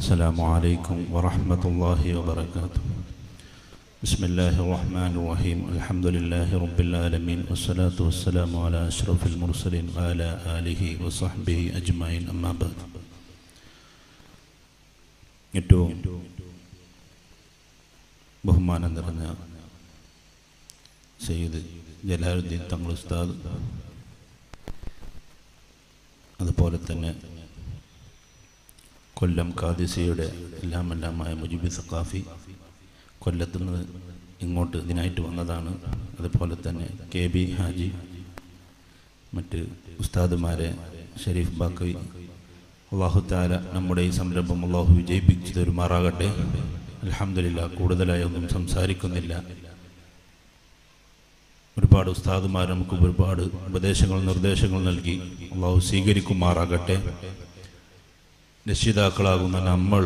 السلام عليكم ورحمة الله وبركاته بسم الله الرحمن الرحيم الحمد لله رب العالمين والصلاة والسلام على أشرف المرسلين وعلى آله وصحبه أجمعين أما بعد ഏറ്റവും ബഹുമാനം നിറഞ്ഞ സയ്യിദ് ജലാലുദ്ദീൻ തങ്ങൾ ഉസ്താദ് അതുപോലെ തന്നെ കൊല്ലം കാദിസിയുടെ എല്ലാം എല്ലാമായ മുജിബി സഖാഫി കൊല്ലത്ത് നിന്ന് ഇങ്ങോട്ട് ഇതിനായിട്ട് വന്നതാണ് അതുപോലെ തന്നെ കെ ബി ഹാജി മറ്റ് ഉസ്താദുമാരെ ഷരീഫ് ബാക്കവി അള്ളാഹു താല നമ്മുടെ ഈ സംരംഭം അള്ളാഹു വിജയിപ്പിച്ചു തരുമാറാകട്ടെ അലഹമില്ല കൂടുതലായി ഒന്നും സംസാരിക്കുന്നില്ല ഒരുപാട് ഉസ്താദുമാർ നമുക്ക് ഒരുപാട് ഉപദേശങ്ങൾ നിർദ്ദേശങ്ങൾ നൽകി അള്ളാഹു സ്വീകരിക്കുമാറാകട്ടെ രക്ഷിതാക്കളാകുന്ന നമ്മൾ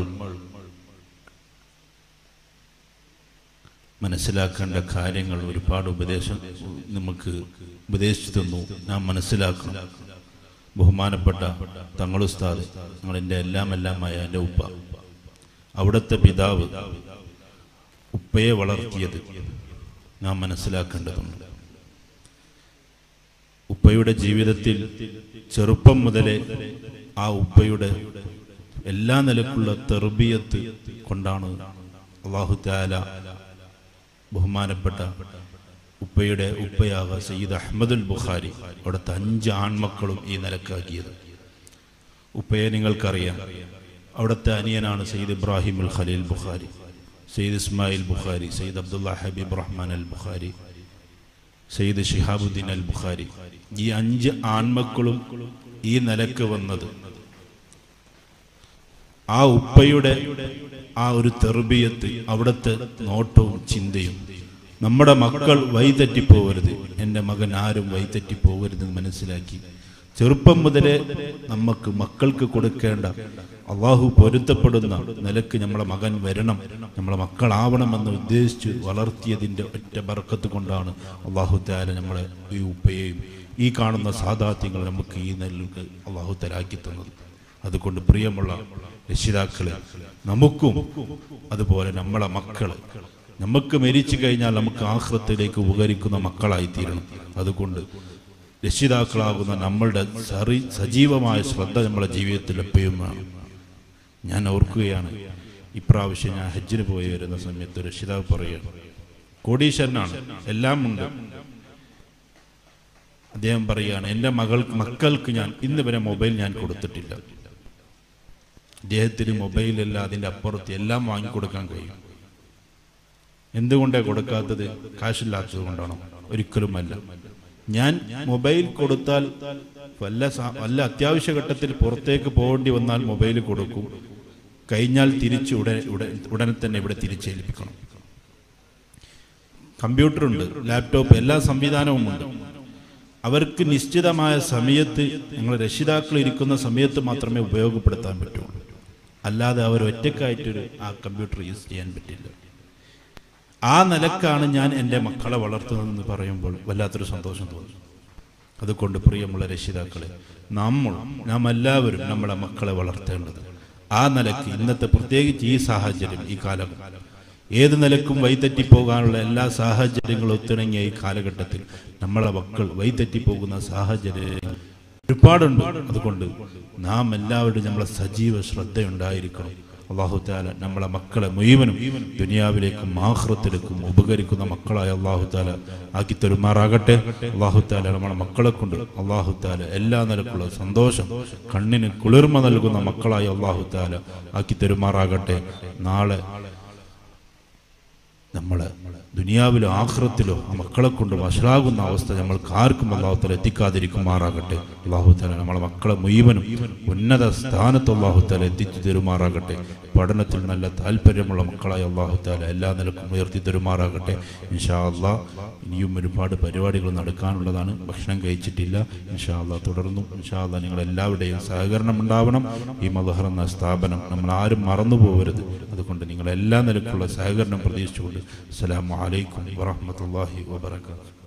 മനസ്സിലാക്കേണ്ട കാര്യങ്ങൾ ഒരുപാട് ഉപദേശം നമുക്ക് ഉപദേശിച്ചു തന്നു നാം മനസ്സിലാക്കണം ബഹുമാനപ്പെട്ട തങ്ങളുസ്താദ് ഞങ്ങളെൻ്റെ എല്ലാം എല്ലാമായ എൻ്റെ ഉപ്പ അവിടുത്തെ പിതാവ് ഉപ്പയെ വളർത്തിയത് നാം മനസ്സിലാക്കേണ്ടതുണ്ട് ഉപ്പയുടെ ജീവിതത്തിൽ ചെറുപ്പം മുതലേ ആ ഉപ്പയുടെ എല്ലാ നിലക്കുള്ള തെർബിയത്ത് കൊണ്ടാണ് അള്ളാഹു താല ബഹുമാനപ്പെട്ട ഉപ്പയുടെ ഉപ്പയാക സയ്യിദ് അഹമ്മദുൽ ബുഖാരി അവിടുത്തെ അഞ്ച് ആൺമക്കളും ഈ നിലക്കാക്കിയത് ഉപ്പയെ നിങ്ങൾക്കറിയാം അവിടുത്തെ അനിയനാണ് സയ്യിദ് ഇബ്രാഹിം അൽ ഖലീൽ ബുഖാരി സയ്യിദ് ഇസ്മായിൽ ബുഖാരി സയ്യിദ് അബ്ദുള്ള ഹബീബ് റഹ്മാൻ അൽ ബുഖാരി സയ്യിദ് ഷിഹാബുദ്ദീൻ അൽ ബുഖാരി ഈ അഞ്ച് ആൺമക്കളും ഈ നിലക്ക് വന്നത് ആ ഉപ്പയുടെ ആ ഒരു തെർബിയത്ത് അവിടുത്തെ നോട്ടവും ചിന്തയും നമ്മുടെ മക്കൾ വഴിതെറ്റിപ്പോകരുത് എൻ്റെ മകൻ ആരും വഴിതെറ്റിപ്പോകരുതെന്ന് മനസ്സിലാക്കി ചെറുപ്പം മുതലേ നമുക്ക് മക്കൾക്ക് കൊടുക്കേണ്ട അള്ളാഹു പൊരുത്തപ്പെടുന്ന നിലക്ക് നമ്മളെ മകൻ വരണം നമ്മളെ മക്കളാവണമെന്ന് ഉദ്ദേശിച്ച് വളർത്തിയതിൻ്റെ ഒറ്റ ബർക്കത്ത് കൊണ്ടാണ് അള്ളാഹു താല നമ്മളെ ഈ ഉപ്പയെയും ഈ കാണുന്ന സാധാത്യങ്ങൾ നമുക്ക് ഈ നെല്ലുക്ക് അള്ളാഹു തലാക്കി തന്നത് അതുകൊണ്ട് പ്രിയമുള്ള രക്ഷിതാക്കളെ നമുക്കും അതുപോലെ നമ്മളെ മക്കള് നമുക്ക് മരിച്ചു കഴിഞ്ഞാൽ നമുക്ക് ആഹ്രത്തിലേക്ക് ഉപകരിക്കുന്ന മക്കളായി തീരണം അതുകൊണ്ട് രക്ഷിതാക്കളാകുന്ന നമ്മളുടെ സറി സജീവമായ ശ്രദ്ധ നമ്മളെ ജീവിതത്തിൽ എപ്പോഴും വേണം ഞാൻ ഓർക്കുകയാണ് ഇപ്രാവശ്യം ഞാൻ ഹജ്ജിന് പോയി വരുന്ന സമയത്ത് രക്ഷിതാവ് പറയുകയാണ് കോടീശ്വരനാണ് എല്ലാം ഉണ്ട് അദ്ദേഹം പറയുകയാണ് എൻ്റെ മകൾ മക്കൾക്ക് ഞാൻ ഇന്ന് വരെ മൊബൈൽ ഞാൻ കൊടുത്തിട്ടില്ല അദ്ദേഹത്തിന് മൊബൈലല്ല അതിൻ്റെ അപ്പുറത്ത് എല്ലാം വാങ്ങിക്കൊടുക്കാൻ കഴിയും എന്തുകൊണ്ടാണ് കൊടുക്കാത്തത് കാശില്ലാത്തത് കൊണ്ടാണോ ഒരിക്കലുമല്ല ഞാൻ മൊബൈൽ കൊടുത്താൽ വല്ല വല്ല അത്യാവശ്യ ഘട്ടത്തിൽ പുറത്തേക്ക് പോകേണ്ടി വന്നാൽ മൊബൈൽ കൊടുക്കും കഴിഞ്ഞാൽ തിരിച്ച് ഉടനെ ഉടനെ തന്നെ ഇവിടെ തിരിച്ചേൽപ്പിക്കണം കമ്പ്യൂട്ടറുണ്ട് ലാപ്ടോപ്പ് എല്ലാ സംവിധാനവും ഉണ്ട് അവർക്ക് നിശ്ചിതമായ സമയത്ത് ഞങ്ങൾ രക്ഷിതാക്കൾ ഇരിക്കുന്ന സമയത്ത് മാത്രമേ ഉപയോഗപ്പെടുത്താൻ പറ്റുള്ളൂ അല്ലാതെ അവർ ഒറ്റക്കായിട്ടൊരു ആ കമ്പ്യൂട്ടർ യൂസ് ചെയ്യാൻ പറ്റില്ല ആ നിലക്കാണ് ഞാൻ എൻ്റെ മക്കളെ വളർത്തുന്നതെന്ന് പറയുമ്പോൾ വല്ലാത്തൊരു സന്തോഷം തോന്നുന്നു അതുകൊണ്ട് പ്രിയമുള്ള രക്ഷിതാക്കളെ നമ്മൾ നാം എല്ലാവരും നമ്മളെ മക്കളെ വളർത്തേണ്ടത് ആ നിലക്ക് ഇന്നത്തെ പ്രത്യേകിച്ച് ഈ സാഹചര്യം ഈ കാലം ഏത് നിലക്കും വൈതെറ്റിപ്പോകാനുള്ള എല്ലാ സാഹചര്യങ്ങളും ഒത്തിണങ്ങിയ ഈ കാലഘട്ടത്തിൽ നമ്മളെ മക്കൾ വൈതെറ്റിപ്പോകുന്ന സാഹചര്യം ഒരുപാടുണ്ട് അതുകൊണ്ട് നാം എല്ലാവരും നമ്മളെ സജീവ ശ്രദ്ധയുണ്ടായിരിക്കണം അള്ളാഹു താല നമ്മളെ മക്കളെ മുഴുവനും ദുനിയാവിലേക്കും ആഹ്റത്തിലേക്കും ഉപകരിക്കുന്ന മക്കളായ അള്ളാഹു താല ആക്കി തരുമാറാകട്ടെ അള്ളാഹു താല നമ്മളെ മക്കളെ കൊണ്ട് അള്ളാഹു താല എല്ലാ നിലക്കുള്ള സന്തോഷം കണ്ണിന് കുളിർമ നൽകുന്ന മക്കളായ അള്ളാഹു താല ആക്കി തരുമാറാകട്ടെ നാളെ നമ്മളെ ദുനിയാവിലോ ആഹ്റത്തിലോ ആ മക്കളെ കൊണ്ട് വഷളാകുന്ന അവസ്ഥ നമ്മൾക്ക് ആർക്കും അള്ളാഹുത്തല എത്തിക്കാതിരിക്കുമാറാകട്ടെ അള്ളാഹുത്തല നമ്മളെ മക്കളെ മുഴുവനും ഉന്നത സ്ഥാനത്ത് അള്ളാഹുത്തല എത്തിച്ചു തരുമാറാകട്ടെ പഠനത്തിൽ നല്ല താല്പര്യമുള്ള മക്കളായ അള്ളാഹുത്താല എല്ലാ നിലക്കും ഉയർത്തി തരുമാറാകട്ടെ ഇൻഷാ അള്ളാ ഇനിയും ഒരുപാട് പരിപാടികൾ നടക്കാനുള്ളതാണ് ഭക്ഷണം കഴിച്ചിട്ടില്ല ഇൻഷാ അള്ളാ തുടർന്നും ഇൻഷാ അള്ളാ നിങ്ങളെല്ലാവരുടെയും സഹകരണം ഉണ്ടാവണം ഈ മദഹർ എന്ന സ്ഥാപനം നമ്മൾ ആരും മറന്നു പോകരുത് അതുകൊണ്ട് നിങ്ങൾ എല്ലാ നിലക്കുള്ള സഹകരണം പ്രതീക്ഷിച്ചുകൊണ്ട് അസ്സലാമു അലൈക്കും വറഹ്മത്തുള്ളാഹി വബറകാതുഹു